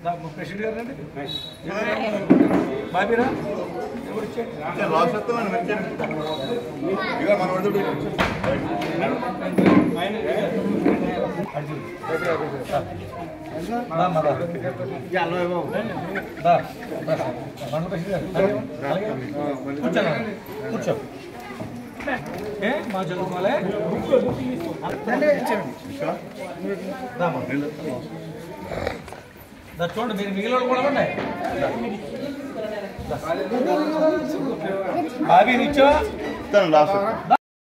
President గారు రండి బాబీరా ఎవరు ఇచ్చారు దా, మా దా. దా, దా. మండల ప్రెసిడెంట్ గారు. అలాగే. కూర్చోనా? కూర్చో ఏ మా చదువుకోవాలి రామా. దా, చూడండి మీరు మిగిలిన వాళ్ళు కూడా ఉన్నాయి బాబీ నిచ్చో